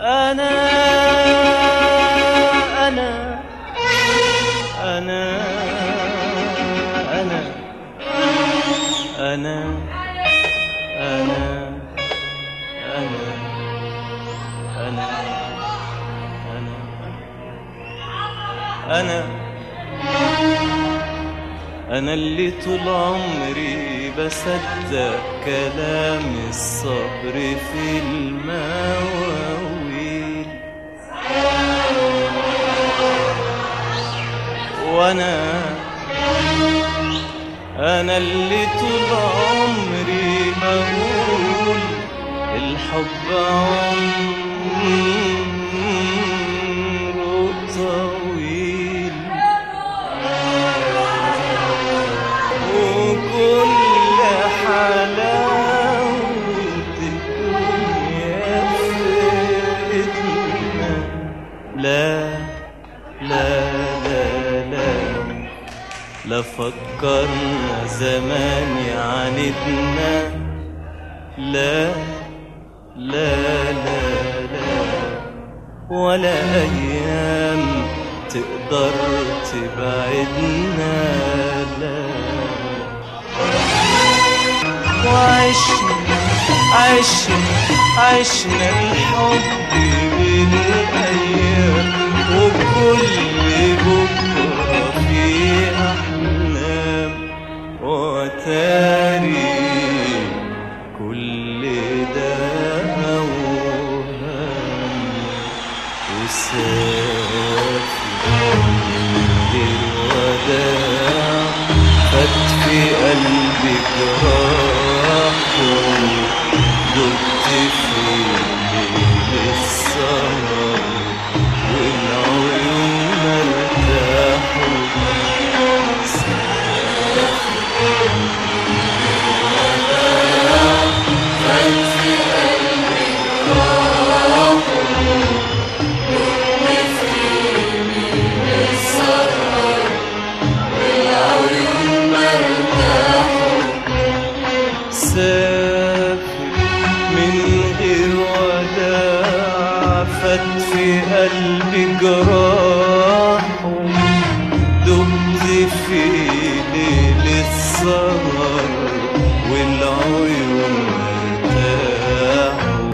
أنا أنا أنا أنا أنا أنا أنا أنا أنا أنا أنا اللي طول عمري بصدق كلام الصبر في المواويل وأنا أنا اللي طول عمري بقول الحب عمره طويل وكل حلاوة الدنيا في ايدنا لا لا لا لا لا فكرنا زمان يعاندنا لا لا لا لا ولا أيام تقدر تبعدنا لا وعشنا عشنا عشنا الحب بالأيام وكل بكرة في أحلام وتاري كل ده أوهام وسافر غير وداع فات في قلبي جراح دقت في ليل السهر والعيون ارتاحوا سافر من غير وداع فات في قلبي جراح دمت في ليل السهر والعيون ارتاحوا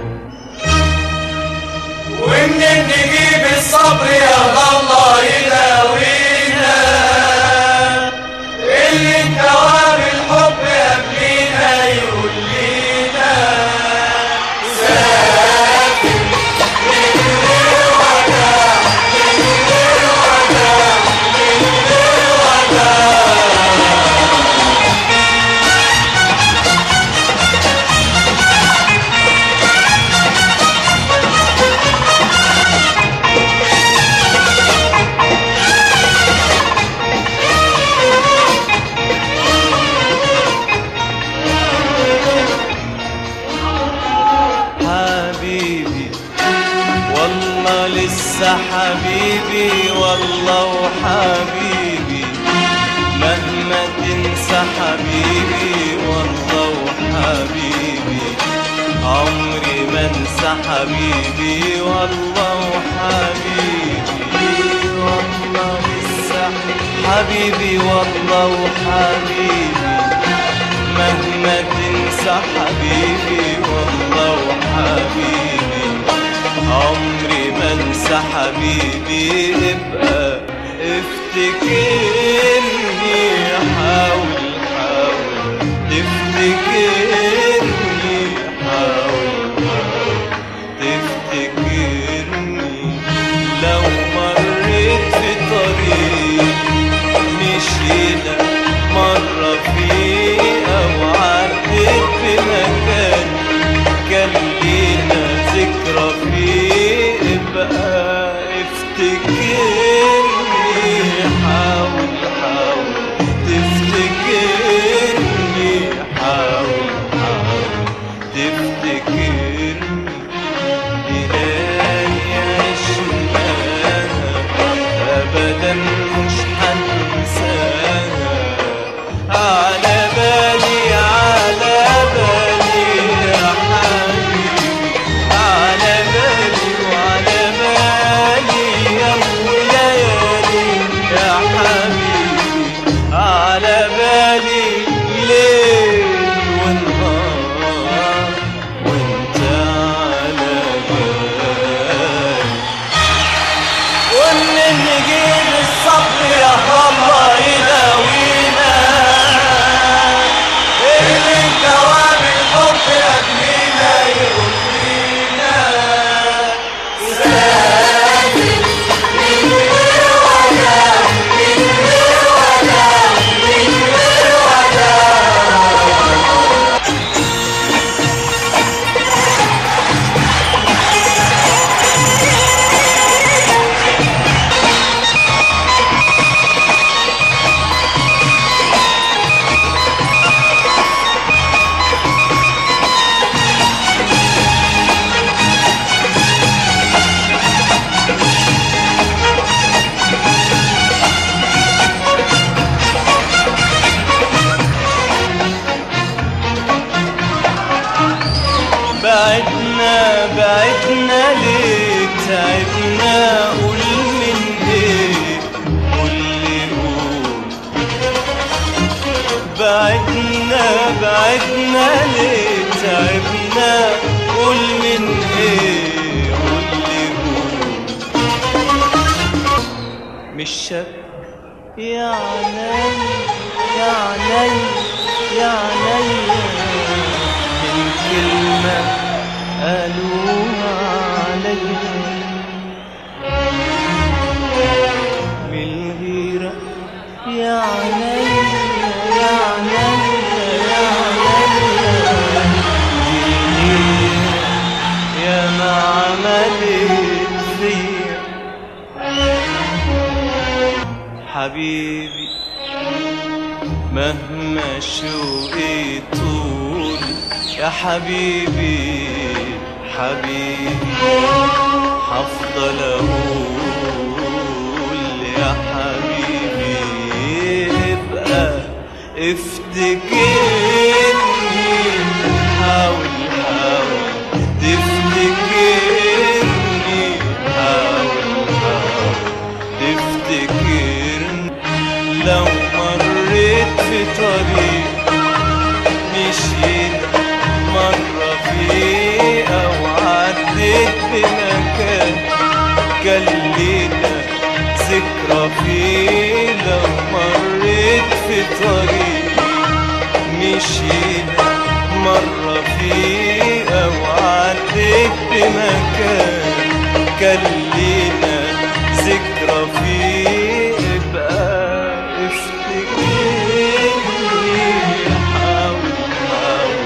ومنين نجيب الصبر يا الله يداوينا اللي انتواب الحب قبلينا يقول لينا حبيبي والله لسه حبيبي والله وحبيبي مهما تنسى حبيبي والله وحبيبي عمري ما انسى حبيبي والله وحبيبي والله لسه حبيبي والله وحبيبي مهما تنسى حبيبي والله وحبيبي عمري ما انسى حبيبي ابقى افتكرني حاول حاول تفتكرني حاول حاول تفتكرني لو مريت في طريق مشينا مرة فيه أو عديت في مكان كان لينا ذكرى فيه ابقى افتكرني حاول حاول تفتكرني حاول حاول تفتكرني إلهي عشناها أبدا مش هنساها على بالي على بالي يا حبيبي على بالي بعدنا ليه تعبنا قول من ايه قول لي قول بعدنا بعدنا ليه تعبنا قول من ايه قول لي قول مش شك يا عيني يا عيني يا عيني من كلمة قالوها عليا من الغيرة يا عيني يا عيني يا عيني دي يا ما عملت فيا حبيبي مهما شوقي طول يا حبيبي حبيبي حفضل اقول يا حبيبي ابقى افتكرني حاول حاول تفتكرني حاول حاول تفتكرني لو مريت في طريق مشيت مرة فيه أو عديت بمكان كان لينا ذكرى فيه لو مريت في طريق مشينا مرة فيه أو عديت بمكان كان لينا ذكرى فيه ابقى افتكرني حاول حاول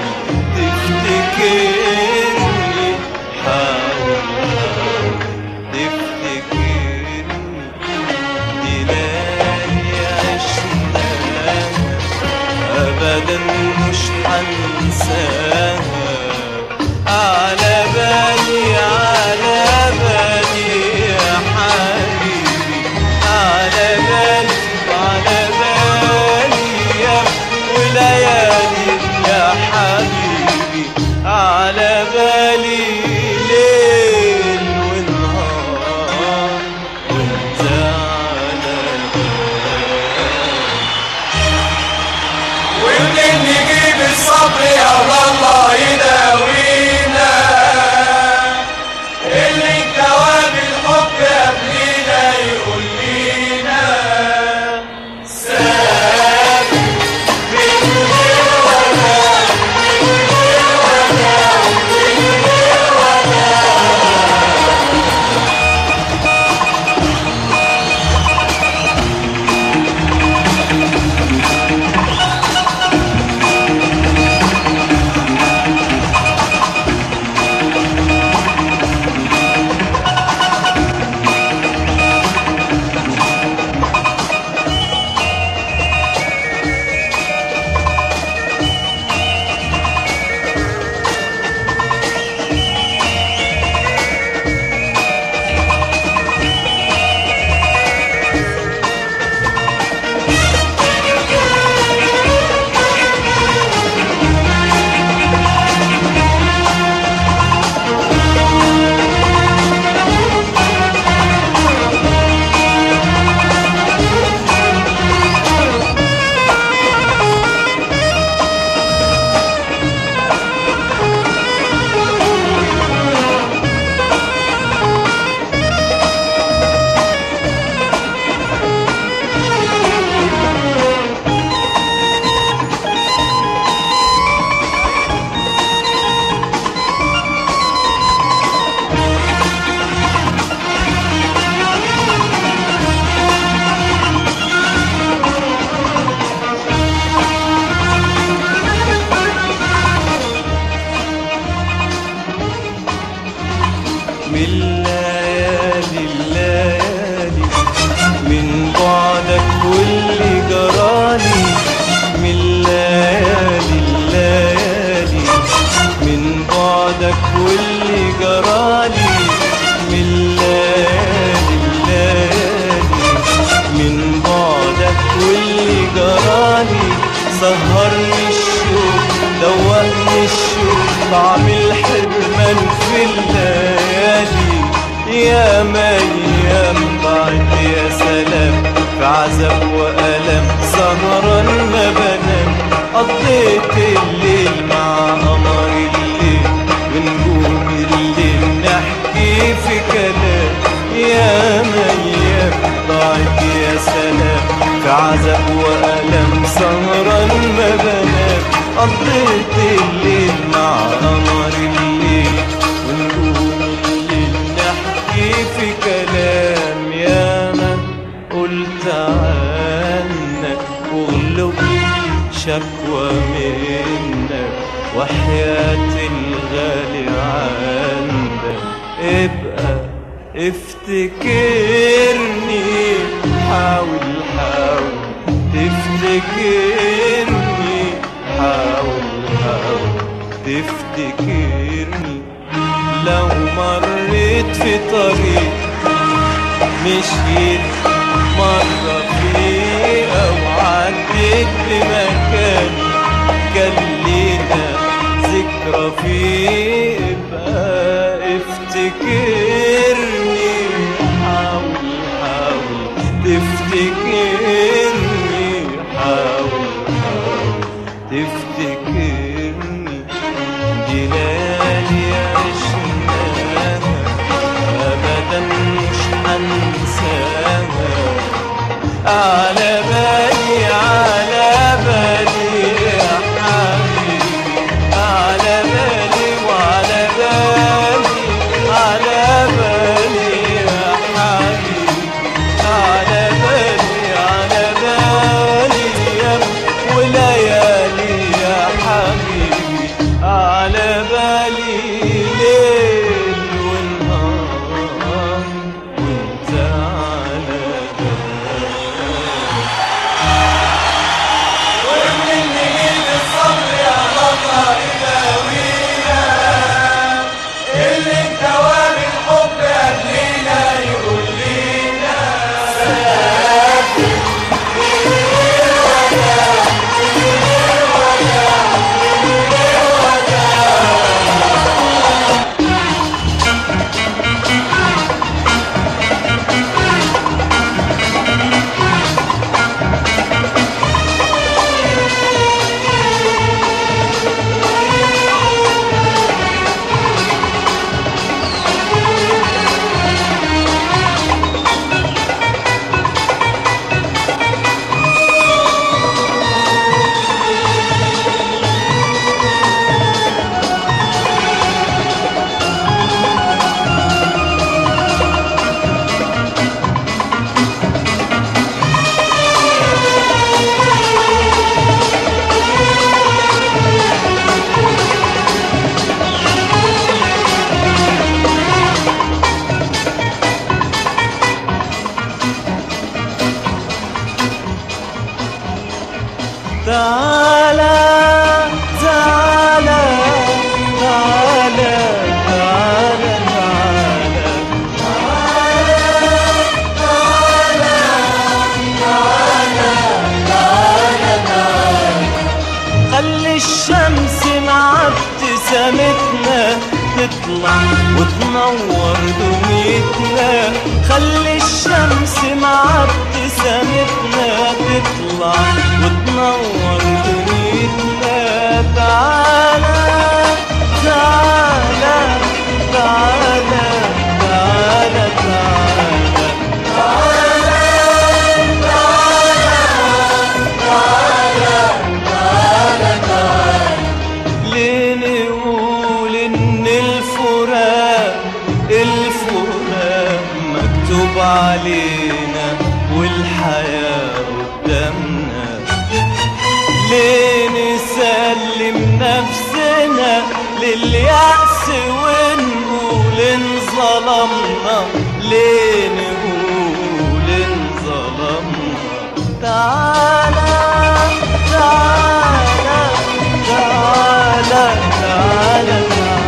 تفتكرني حاول حاول تفتكرني دي ليالي عشناها ابدا مش هنساها على بالي على بالي يا حبيبي على بالي على بالي يا وليالي يا حبيبي على بالي ليل ونهار وانت على بالي ومنين نجيب الصبر يا الله يداوينا اللي انكوى بالحب قبلينا يقول لينا سافر من غير ولا من غير ولا من غير ولا من الليالي الليالي من بعدك واللي جرالي من الليالي الليالي من بعدك واللي جرالي من الليالي الليالي من بعدك واللي جرالي سهرني الشوق دوقني الشوق طعم الحرمان في الليالي يا ميام ضاعت يا سلام في عذاب وألم سهرا ما بنام قضيت الليل مع قمر الليل ونجوم الليل نحكي في كلام يا ميام ضاعت يا سلام في عذاب وألم سهرا ما بنام قضيت الليل مع قمر الليل ونجوم الليل نحكي في كلام ياما قلت عنك واغلب شكوى منك وحياة الغالي عندك ابقى افتكرني حاول حاول تفتكرني حاول حاول تفتكرني لو مريت في طريق مشيت مرة فيه أو عديت بمكان كان لينا ذكرى فيه ابقى افتكرني حاول حاول تفتكرني حاول حاول تفتكرني دي ليالي عشناها أبدا مش هنساها على بالي على بالي يا حبيبي على بالي وعلى بالي على بالي يا حبيبي على بالي على بالي يا وليالي يا حبيبي على بالي ليل ونهار وانت على بالي ومنين نجيب الصبر يا الله يداوينا اللي دوام الحب قبلينا يقول لينا تعالى تعالى تعالى تعالى تعالى خلي الشمس مع ابتسامتنا تطلع وتنور دنيتنا خلي الشمس مع ابتسامتنا تطلع وتنور دنيتنا تعالى تعالى تعالى تعالى تعالى ليه نقول ان الفراق الفراق مكتوب علينا والحياة قدامنا ليه نسلم نفسنا لليأس ونقول انظلمنا ليه نقول انظلمنا تعالى تعالى تعالى تعالى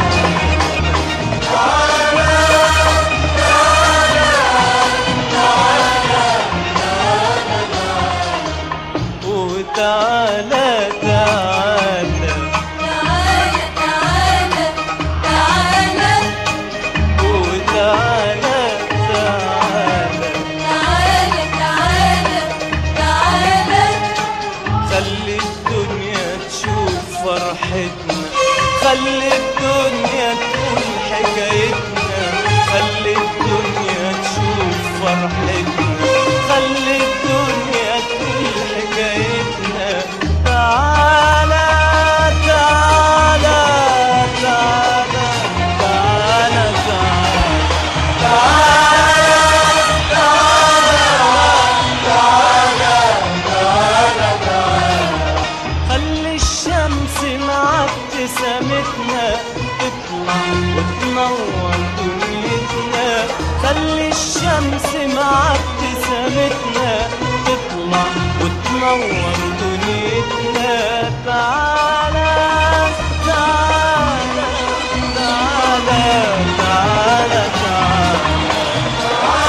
وتعالى تعالى تعالى تعالى تعالى وتعالى بسمتنا تطلع وتنور دنيتنا تعالى تعالى تعالى تعالى تعالى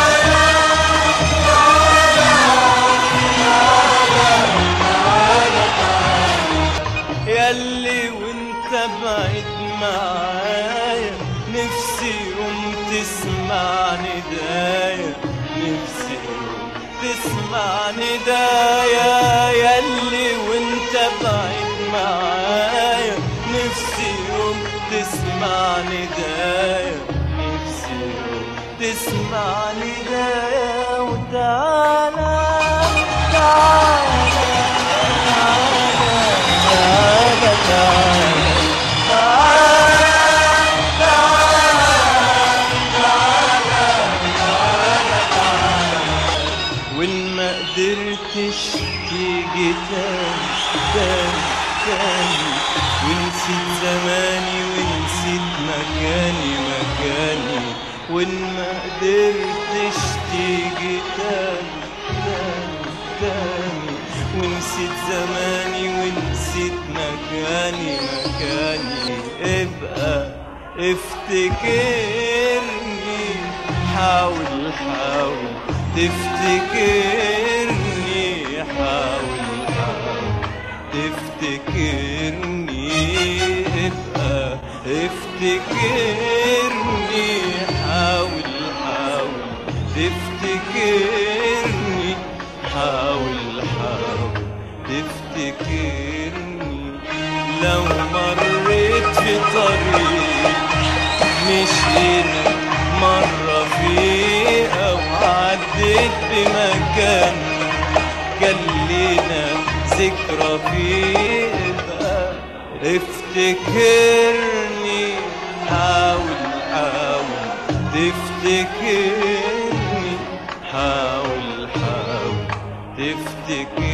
ياللي وانت بعيد معايا نفسي يوم تسمع ندايا نفسي يوم تسمع ندايا ياللي وانت بعيد معايا نفسي يوم تسمع ندايا نفسي يوم تسمع ندايا وتعالى تعالى تعالى تعالى وإن ما قدرتش تيجي تاني تاني تاني ونسيت زماني ونسيت مكاني مكاني وإن ما قدرتش تيجي تاني تاني تاني ونسيت زماني ونسيت مكاني مكاني ابقى افتكرني حاول حاول تفتكرني حاول حاول تفتكرني ابقى افتكرني حاول حاول تفتكرني حاول حاول تفتكرني لو مريت في طريق مشينا مرة فيه أو عديت بمكان كان لينا ذكرى فيه ابقى افتكرني حاول حاول تفتكرني حاول حاول تفتكرني